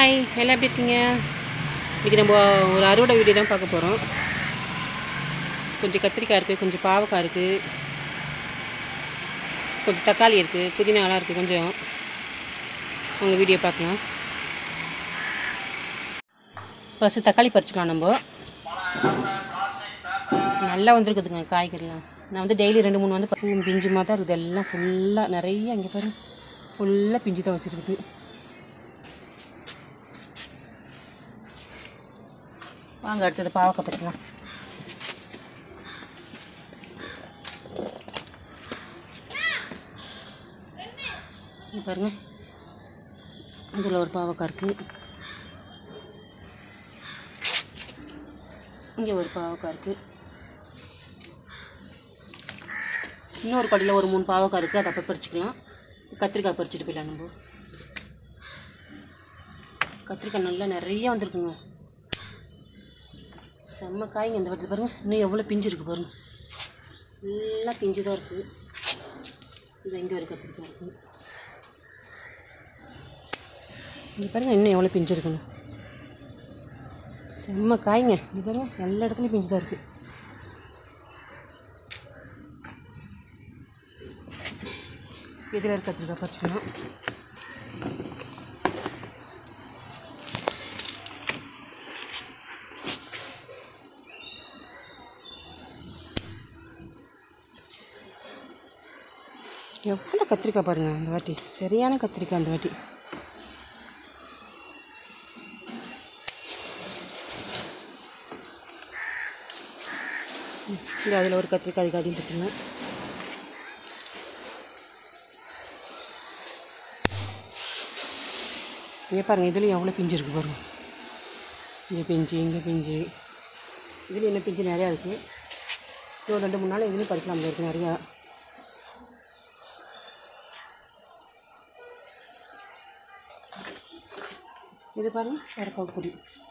hi எல்லாம் எப்படி இருக்கீங்க இன்றைக்கி நம்ம ஒரு அறுவடை வீடியோ தான் பார்க்க போகிறோம் கொஞ்சம் கத்திரிக்காய் இருக்குது கொஞ்சம் பாவக்காய் இருக்குது கொஞ்சம் தக்காளி இருக்குது புதினாலாம் இருக்குது கொஞ்சம் உங்கள் வீடியோ பார்க்கலாம் ஃபஸ்ட்டு தக்காளி பறிச்சுக்கலாம் நம்ம நல்லா வந்திருக்குதுங்க காய்கறிலாம் நான் வந்து டெய்லி ரெண்டு மூணு வந்து ப- பிஞ்சுமா தான் இருக்குது எல்லாம் ஃபுல்லாக நிறைய இங்கே பாருங்க ஃபுல்லாக பிஞ்சு தான் வச்சுருக்குது வாங்க அடுத்தது பாவக்காய் பறிக்கலாம் இங்க பாருங்க இதில் ஒரு பாவக்காய் இருக்குது இங்கே ஒரு பாவக்காய் இருக்குது இன்னொரு கடையில் ஒரு மூணு பாவக்காய் இருக்குது அதை அப்போ பறிச்சுக்கலாம் கத்திரிக்காய் பறிச்சுட்டு போயிடலாம் நம்ம கத்திரிக்காய் நல்லா நிறைய வந்திருக்குங்க செம்ம காய்ங்க இந்த இடத்துல பாருங்க இன்னும் எவ்வளோ பிஞ்சு இருக்குது பாருங்க எல்லாம் பிஞ்சு தான் இருக்குது இது எங்கே ஒரு கத்திரிக்காய் இருக்குது இங்கே பாருங்க இன்னும் எவ்வளோ பிஞ்சு இருக்குன்னு செம்ம காய்ங்க இது பாருங்க எல்லா இடத்துலையும் பிஞ்சு தான் இருக்குது இதில் இருக்க கத்திரிக்காய் பறிச்சுக்கணும் எவ்வளோ கத்திரிக்காய் பாருங்க அந்த வாட்டி சரியான கத்திரிக்காய் அந்த வாட்டி இங்கே அதில் ஒரு கத்திரிக்காய் அதுக்கு அதையும் பற்றுங்க இங்கே பாருங்கள் இதுலேயும் எவ்வளோ பிஞ்சு இருக்குது பாருங்கள் இங்கே பிஞ்சு இங்கே பிஞ்சு இதுலேயும் இன்னும் பிஞ்சு நிறையா இருக்குது இன்னும் ரெண்டு மூணு நாள் இதுலேயும் பறிக்கலாம் இருக்குது நிறையா இது பாருங்கள் சரக்காய் பொடி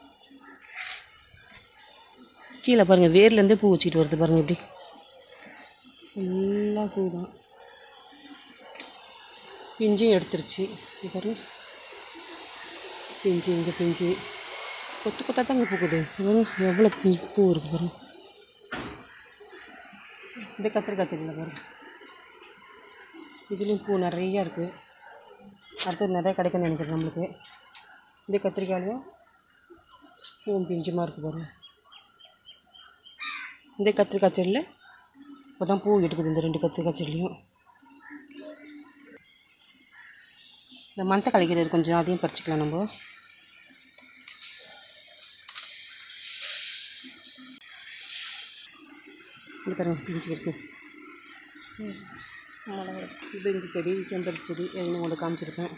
கீழே பாருங்கள் வேர்லேருந்தே பூ வச்சுக்கிட்டு வருது பாருங்கள் இப்படி ஃபுல்லாக பூ தான் பிஞ்சும் எடுத்துருச்சு இது பாருங்க பிஞ்சு இங்கே பிஞ்சு கொத்து கொத்தா தாங்க பூக்குது இது பாருங்க எவ்வளோ பிஞ்சு பூ இருக்குது பாருங்க இந்த கத்திரிக்காய் செடியில் பாருங்க இதுலேயும் பூ நிறையா இருக்குது அடுத்தது நிறைய கிடைக்கும்னு நினைக்கிறேன் நம்மளுக்கு இந்த கத்திரிக்காயிலையும் பூவும் பிஞ்சுமா இருக்குது பாருங்க இந்த கத்திரிக்காய் செடியில் இப்போ தான் பூ எடுக்குது இந்த ரெண்டு கத்திரிக்காய் செடிலையும் இந்த மந்தை கலைக்கிறது கொஞ்சம் அதையும் பறிச்சுக்கலாம் நம்ம இது பாருங்க பிஞ்சு இருக்கு மிளகா பிஞ்சு செடி செம்பருத்தி செடி எதுவும் கொண்டு காமிச்சிருக்கேன்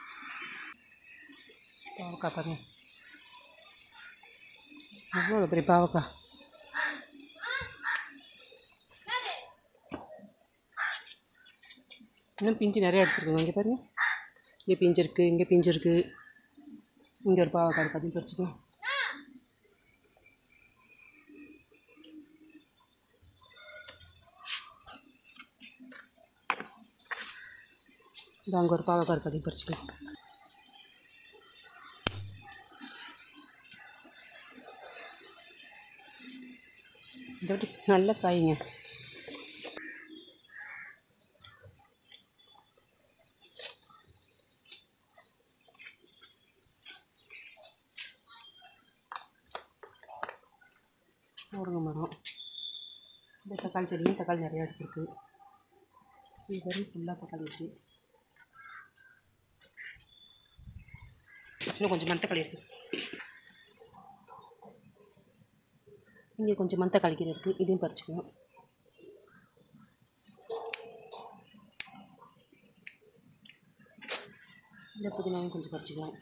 பாவக்காய் பாருங்க எவ்வளோ பெரிய பாவக்காய் இன்னும் பிஞ்சு நிறைய எடுத்துருக்கோங்க இங்கே பாருங்க இங்கே பிஞ்சு இருக்குது இங்கே பிஞ்சு இருக்குது இங்கே ஒரு பாவக்காய் இருக்குது அதையும் பறிச்சுக்கலாம் இது அங்கே ஒரு பாவக்காய் இருக்குது அதையும் பறிச்சுக்கலாம் இந்த வாட்டி நல்ல காய்ங்க முருங்கை மரம் இந்த தக்காளி செடியும் தக்காளி நிறையா எடுத்துருக்கு இது வரையும் ஃபுல்லாக தக்காளி இருக்குது இன்னும் கொஞ்சம் மணத்தக்காளி இருக்குது இங்கே கொஞ்சம் மணத்தக்காளி கீரை இருக்குது இதையும் பறிச்சுக்கணும் இந்த புதினாவையும் கொஞ்சம் பறிச்சுக்கலாம்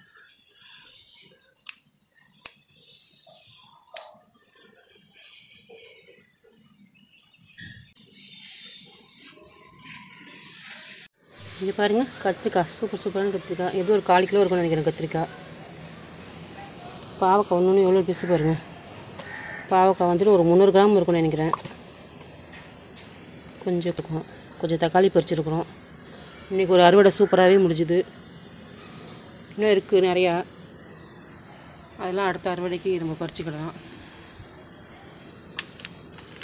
இங்கே பாருங்கள் கத்திரிக்காய் சூப்பர் சூப்பரான கத்திரிக்காய் எப்படி ஒரு கால் கிலோ இருக்கும்னு நினைக்கிறேன் கத்திரிக்காய் பாவக்காய் ஒன்று ஒன்று எவ்வளோ பிசு பாருங்கள் பாவக்காய் வந்துட்டு ஒரு முந்நூறு கிராம் இருக்கும்னு நினைக்கிறேன் கொஞ்சம் இருக்கும் கொஞ்சம் தக்காளி பறிச்சிருக்கிறோம் இன்றைக்கி ஒரு அறுவடை சூப்பராகவே முடிஞ்சுது இன்னும் இருக்குது நிறையா அதெல்லாம் அடுத்த அறுவடைக்கு நம்ம பறிச்சுக்கலாம்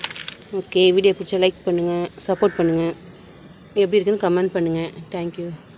ஓகே வீடியோ பிடிச்சா லைக் பண்ணுங்கள் சப்போர்ட் பண்ணுங்கள் எப்படி இருக்குன்னு கமெண்ட் பண்ணுங்கள் தேங்க்யூ